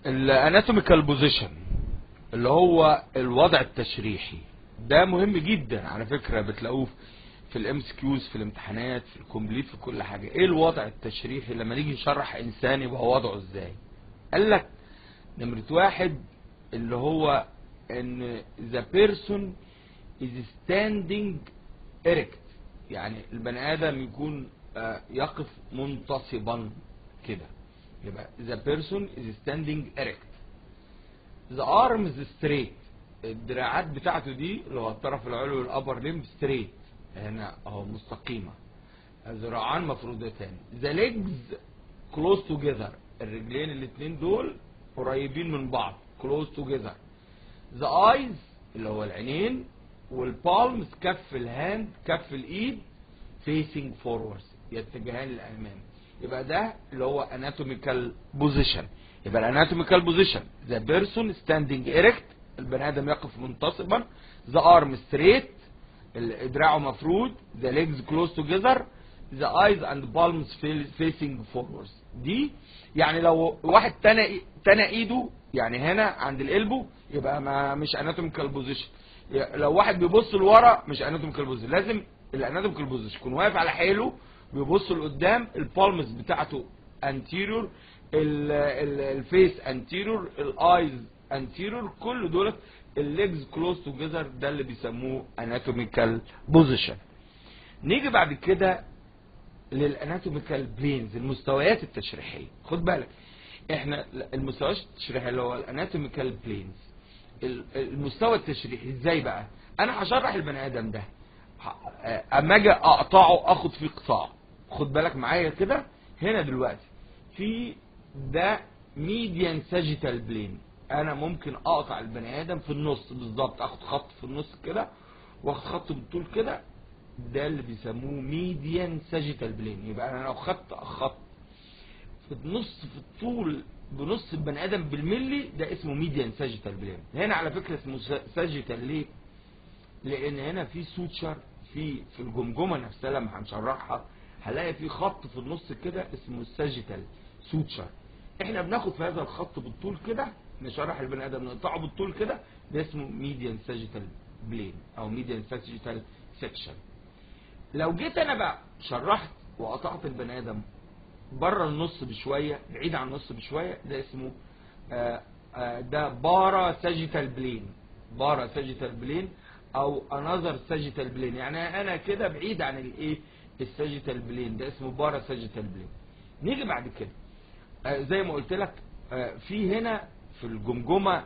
الاناتوميكال بوزيشن اللي هو الوضع التشريحي ده مهم جدا على فكرة بتلاقوه في الام كيوز في الامتحانات في الكومبليت في كل حاجة ايه الوضع التشريحي لما نيجي نشرح انسان يبقى وضعه ازاي قال لك نمرة واحد اللي هو ان the person is standing erect يعني البني ادم يكون آه، يقف منتصبا كده يبقى the person is standing erect the arms straight الدراعات بتاعته دي اللي هو الطرف العلوي والابر ليم ستريت هنا اهو مستقيمة الذراعان مفروضتان the legs close together الرجلين الاتنين دول قريبين من بعض close together the eyes اللي هو العينين والبالمز كف الهاند كف الايد facing forwards يتجهان للامام يبقى ده اللي هو anatomical position يبقى الاناتوميكال بوزيشن ذا بيرسون ستاندينج erect البني ادم يقف منتصبا ذا ارم ستريت دراعه مفرود ذا ليجز كلوز توجذر ذا ايز اند بالمز فيسنج فورورز دي يعني لو واحد تنى تنى ايده يعني هنا عند القلبه يبقى ما مش اناتوميكال بوزيشن لو واحد بيبص لورا مش اناتوميكال بوزيشن لازم الاناتوميكال بوزيشن يكون واقف على حيله بيبص لقدام البالمز بتاعته انتيريور الفيس انتيريور الايز انتيريور كل دول الليجز كلوز توجذر ده اللي بيسموه اناتوميكال بوزيشن نيجي بعد كده للاناتوميكال بلينز المستويات التشريحيه خد بالك احنا المستويات التشريحيه اللي هو الاناتوميكال بلينز المستوى التشريحي ازاي بقى انا هشرح البني ادم ده اما اجي اقطعه اخد فيه قطاع خد بالك معايا كده هنا دلوقتي في ده ميديان ساجيتال بلين انا ممكن اقطع البني ادم في النص بالظبط اخد خط في النص كده واخد خط بالطول كده ده اللي بيسموه ميديان ساجيتال بلين يبقى انا لو خدت خط في النص في الطول بنص البني ادم بالملي ده اسمه ميديان ساجيتال بلين هنا على فكره اسمه ساجيتال ليه لان هنا في سوتشر في في الجمجمه نفسها لما هنشرحها هلاقي في خط في النص كده اسمه الساجيتال سوتشر احنا بناخد في هذا الخط بالطول كده نشرح البني ادم نقطعه بالطول كده ده اسمه ميديان ساجيتال بلين او ميديان ساجيتال سيكشن لو جيت انا بقى شرحت وقطعت البني ادم بره النص بشويه بعيد عن النص بشويه ده اسمه آآ آآ ده بارا ساجيتال بلين بارا ساجيتال بلين او انذر ساجيتال بلين يعني انا كده بعيد عن الايه الساجيتال بلين ده اسمه بارا ساجيتال بلين نيجي بعد كده آه زي ما قلت لك آه في هنا في الجمجمة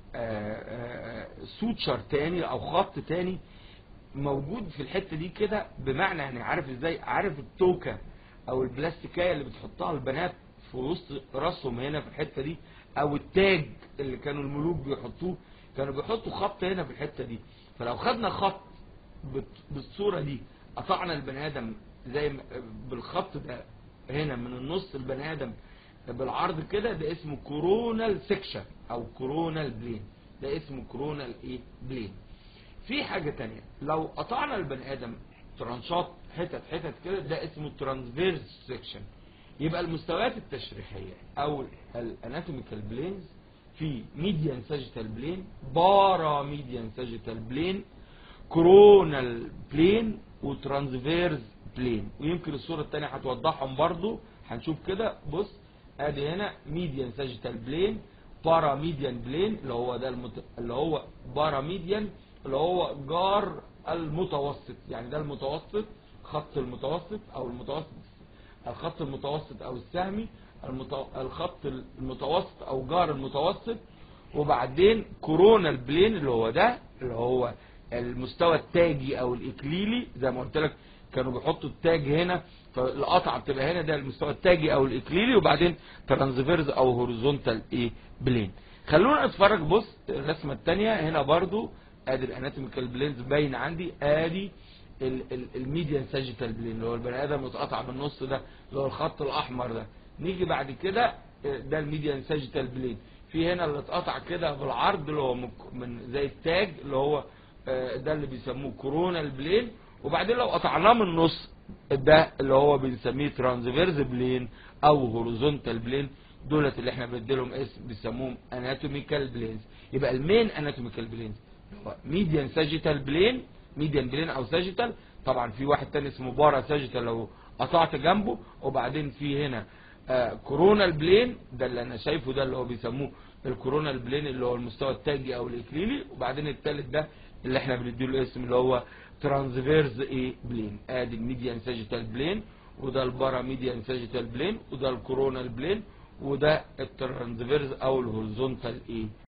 آه سوتشر تاني او خط تاني موجود في الحتة دي كده بمعنى يعني عارف ازاي عارف التوكة او البلاستيكية اللي بتحطها البنات في وسط راسهم هنا في الحتة دي او التاج اللي كانوا الملوك بيحطوه كانوا بيحطوا خط هنا في الحتة دي فلو خدنا خط بالصورة دي قطعنا البني ادم زي بالخط ده هنا من النص البني ادم بالعرض كده ده اسمه كورونال سيكشن او كورونال بلين ده اسمه كورونال ايه بلين في حاجة تانية لو قطعنا البني ادم ترانشات حتت حتت كده ده اسمه ترانسفيرس سيكشن يبقى المستويات التشريحية او الاناتوميكال بلينز في ميديان ساجيتال بلين بارا ميديان ساجيتال بلين كورونال بلين وترانسفيرس بلين ويمكن الصورة التانية هتوضحهم برضو هنشوف كده بص ادي هنا ميديان ساجيتال بلين بارا ميديان بلين اللي هو ده المت... اللي هو بارا ميديان اللي هو جار المتوسط يعني ده المتوسط خط المتوسط او المتوسط الخط المتوسط او السهمي المت... الخط المتوسط او جار المتوسط وبعدين كورونال بلين اللي هو ده اللي هو المستوى التاجي او الاكليلي زي ما قلت لك كانوا بيحطوا التاج هنا فالقطعه بتبقى هنا ده المستوى التاجي او الاكليلي وبعدين ترانسفيرز او هوريزونتال ايه بلين خلونا نتفرج بص الرسمه الثانيه هنا برضو ادي الاناتوميكال بلينز باين عندي ادي الميديان ساجيتال بلين اللي هو البني ادم متقطع بالنص ده اللي هو الخط الاحمر ده نيجي بعد كده ده الميديان ساجيتال بلين في هنا اللي اتقطع كده بالعرض اللي هو من زي التاج اللي هو ده اللي بيسموه كورونال بلين وبعدين لو قطعناه من النص ده اللي هو بنسميه ترانسفيرز بلين او هوريزونتال بلين دولت اللي احنا بنديلهم اسم بيسموهم اناتوميكال بلينز يبقى المين اناتوميكال بلينز هو ميديان ساجيتال بلين ميديان بلين او ساجيتال طبعا في واحد تاني اسمه بارا ساجيتال لو قطعت جنبه وبعدين في هنا آه كورونال بلين ده اللي انا شايفه ده اللي هو بيسموه الكورونال بلين اللي هو المستوى التاجي او الاكليلي وبعدين التالت ده اللي احنا بنديله اسم اللي هو ترانسفيرز ايه بلين ادي الميديان ساجيتال بلين وده البارا ميديان ساجيتال بلين وده الكورونال بلين وده الترانسفيرز او الهوريزونتال ايه